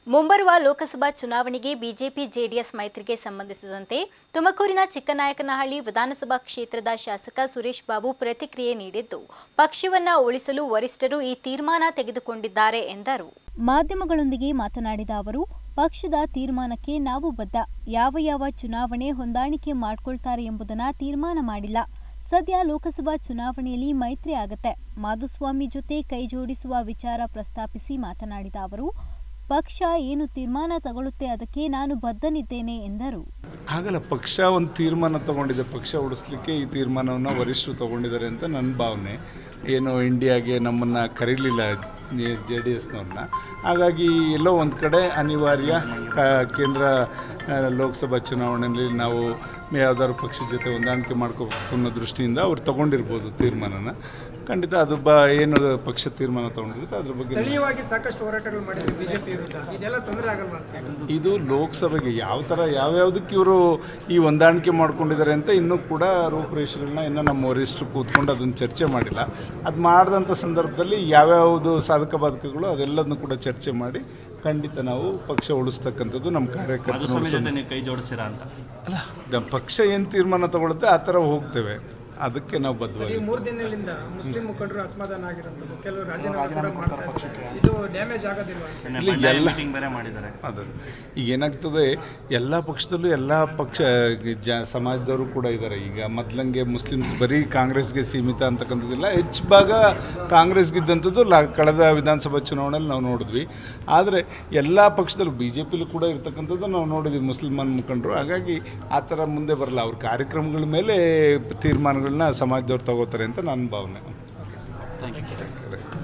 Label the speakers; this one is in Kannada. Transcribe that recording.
Speaker 1: ಮುಂಬರುವ ಲೋಕಸಭಾ ಚುನಾವಣೆಗೆ ಬಿಜೆಪಿ ಜೆಡಿಎಸ್ ಮೈತ್ರಿಗೆ ಸಂಬಂಧಿಸಿದಂತೆ ತುಮಕೂರಿನ ಚಿಕ್ಕನಾಯಕನಹಳ್ಳಿ ವಿಧಾನಸಭಾ ಕ್ಷೇತ್ರದ ಶಾಸಕ ಸುರೇಶ್ ಬಾಬು ಪ್ರತಿಕ್ರಿಯೆ ನೀಡಿದ್ದು ಪಕ್ಷವನ್ನ ಉಳಿಸಲು ವರಿಷ್ಠರು ಈ ತೀರ್ಮಾನ ತೆಗೆದುಕೊಂಡಿದ್ದಾರೆ ಎಂದರು ಮಾಧ್ಯಮಗಳೊಂದಿಗೆ ಮಾತನಾಡಿದ ಅವರು ಪಕ್ಷದ ತೀರ್ಮಾನಕ್ಕೆ ನಾವು ಬದ್ಧ ಯಾವ ಯಾವ ಚುನಾವಣೆ ಹೊಂದಾಣಿಕೆ ಮಾಡ್ಕೊಳ್ತಾರೆ ಎಂಬುದನ್ನ ತೀರ್ಮಾನ ಮಾಡಿಲ್ಲ ಸದ್ಯ ಲೋಕಸಭಾ ಚುನಾವಣೆಯಲ್ಲಿ ಮೈತ್ರಿ ಆಗತ್ತೆ ಮಾಧುಸ್ವಾಮಿ ಜೊತೆ ಕೈ ಜೋಡಿಸುವ ವಿಚಾರ ಪ್ರಸ್ತಾಪಿಸಿ ಮಾತನಾಡಿದ ಅವರು ಪಕ್ಷ ಏನು ತೀರ್ಮಾನ ತಗೊಳ್ಳುತ್ತೆ ಅದಕ್ಕೆ ನಾನು ಬದ್ಧನಿದ್ದೇನೆ ಎಂದರು
Speaker 2: ಆಗಲ್ಲ ಪಕ್ಷ ಒಂದು ತೀರ್ಮಾನ ತಗೊಂಡಿದೆ ಪಕ್ಷ ಉಳಿಸ್ಲಿಕ್ಕೆ ಈ ತೀರ್ಮಾನವನ್ನು ವರಿಷ್ಠರು ತಗೊಂಡಿದ್ದಾರೆ ಅಂತ ನನ್ನ ಭಾವನೆ ಏನು ಇಂಡಿಯಾಗೆ ನಮ್ಮನ್ನು ಕರೀಲಿಲ್ಲ ಜೆ ಡಿ ಎಸ್ನವ್ರನ್ನ ಹಾಗಾಗಿ ಎಲ್ಲೋ ಒಂದು ಕಡೆ ಅನಿವಾರ್ಯ ಕ ಕೇಂದ್ರ ಆ, ಲೋಕಸಭಾ ಚುನಾವಣೆಯಲ್ಲಿ ನಾವು ಯಾವ್ದಾದ್ರು ಪಕ್ಷದ ಜೊತೆ ಹೊಂದಾಣಿಕೆ ಮಾಡ್ಕೋಬೇಕು ಅನ್ನೋ ದೃಷ್ಟಿಯಿಂದ ಅವ್ರು ತಗೊಂಡಿರ್ಬೋದು ತೀರ್ಮಾನನ ಖಂಡಿತ ಅದು ಬ ಏನು ಪಕ್ಷ ತೀರ್ಮಾನ ತಗೊಂಡಿರುತ್ತೆ ಅದ್ರ ಬಗ್ಗೆ
Speaker 3: ಸ್ಥಳೀಯವಾಗಿ ಸಾಕಷ್ಟು ಹೋರಾಟಗಳು ಮಾಡಿದ್ರು ಬಿಜೆಪಿ ವಿರುದ್ಧ ಇದೆಲ್ಲ ತೊಂದರೆ ಆಗಲ್ವಾ ಅಂತ
Speaker 2: ಇದು ಲೋಕಸಭೆಗೆ ಯಾವ ಥರ ಯಾವ್ಯಾವುದಕ್ಕೆ ಇವರು ಈ ಹೊಂದಾಣಿಕೆ ಮಾಡ್ಕೊಂಡಿದ್ದಾರೆ ಅಂತ ಇನ್ನೂ ಕೂಡ ರೂಪುರೇಷೆಗಳನ್ನ ಇನ್ನೂ ನಮ್ಮ ವರಿಷ್ಠರು ಕೂತ್ಕೊಂಡು ಅದನ್ನು ಚರ್ಚೆ ಮಾಡಿಲ್ಲ ಅದು ಮಾಡಿದಂಥ ಸಂದರ್ಭದಲ್ಲಿ ಯಾವ್ಯಾವುದು ಸಾಧಕ ಬಾಧಕಗಳು ಅದೆಲ್ಲದನ್ನು ಕೂಡ ಚರ್ಚೆ ಮಾಡಿ ಖಂಡಿತ ನಾವು ಪಕ್ಷ ಉಳಿಸ್ತಕ್ಕಂಥದ್ದು ನಮ್ಮ ಕಾರ್ಯಕರ್ತರು
Speaker 4: ಮಾಧುಸ್ವಾಮಿ ಜೊತೆ ನೀವು ಕೈ ಜೋಡಿಸಿರಾ ಅಂತ
Speaker 2: ಅಲ್ಲ ನಮ್ಮ ಪಕ್ಷ ಏನು ತೀರ್ಮಾನ ತಗೊಳುತ್ತೆ ಆ ಥರ ಹೋಗ್ತೇವೆ ಅದಕ್ಕೆ ನಾವು
Speaker 3: ಈ
Speaker 2: ಬದ್ಧವಾಗಿ
Speaker 3: ಮೂರು ದಿನಗಳಿಂದ ಮುಸ್ಲಿಂ ಮುಖಂಡರು ಅಸಮಾಧಾನ ಆಗಿರೋದು ಕೆಲವರು ರಾಜೀನಾಮೆ ಕೂಡ ಮಾಡ್ತಾ ಇದ್ದಾರೆ ಇದು ಡ್ಯಾಮೇಜ್ ಆಗೋದಿಲ್ವಾ ಅಂತ
Speaker 4: ನಿನ್ನೆ
Speaker 2: ಇಲ್ಲಿ
Speaker 4: ಬಂಡಾಯ
Speaker 2: ಎಲ್ಲ-
Speaker 4: ಮೀಟಿಂಗ್ ಬೇರೆ ಮಾಡಿದ್ದಾರೆ
Speaker 2: ಅದು ಈಗ ಏನಾಗ್ತದೆ ಎಲ್ಲ ಪಕ್ಷದಲ್ಲೂ ಎಲ್ಲ ಪಕ್ಷ ಜ ಸಮಾಜದವರು ಕೂಡ ಇದ್ದಾರೆ ಈಗ ಮೊದಲಂಗೆ ಮುಸ್ಲಿಮ್ಸ್ ಬರೀ ಕಾಂಗ್ರೆಸ್ಗೆ ಸೀಮಿತ ಅಂತಕ್ಕಂಥದ್ದಿಲ್ಲ ಹೆಚ್ಚು ಭಾಗ ಕಾಂಗ್ರೆಸ್ಗಿದ್ದಂಥದ್ದು ಲಾ ಕಳೆದ ವಿಧಾನಸಭಾ ಚುನಾವಣೆಯಲ್ಲಿ ನಾವು ನೋಡಿದ್ವಿ ಆದರೆ ಎಲ್ಲ ಪಕ್ಷದಲ್ಲೂ ಬಿ ಜೆ ಪಿಲೂ ಕೂಡ ಇರ್ತಕ್ಕಂಥದ್ದು ನಾವು ನೋಡಿದ್ವಿ ಮುಸ್ಲಿಮಾನ್ ಮುಖಂಡರು ಹಾಗಾಗಿ ಆ ಥರ ಮುಂದೆ ಬರಲ್ಲ ಅವ್ರ ಕಾರ್ಯಕ್ರಮಗಳ ಮೇಲೆ ತೀರ್ಮಾನಗಳನ್ನ ಸಮಾಜದವ್ರು ತಗೋತಾರೆ ಅಂತ ನನ್ನ ಭಾವನೆ
Speaker 4: ಥ್ಯಾಂಕ್ ಯು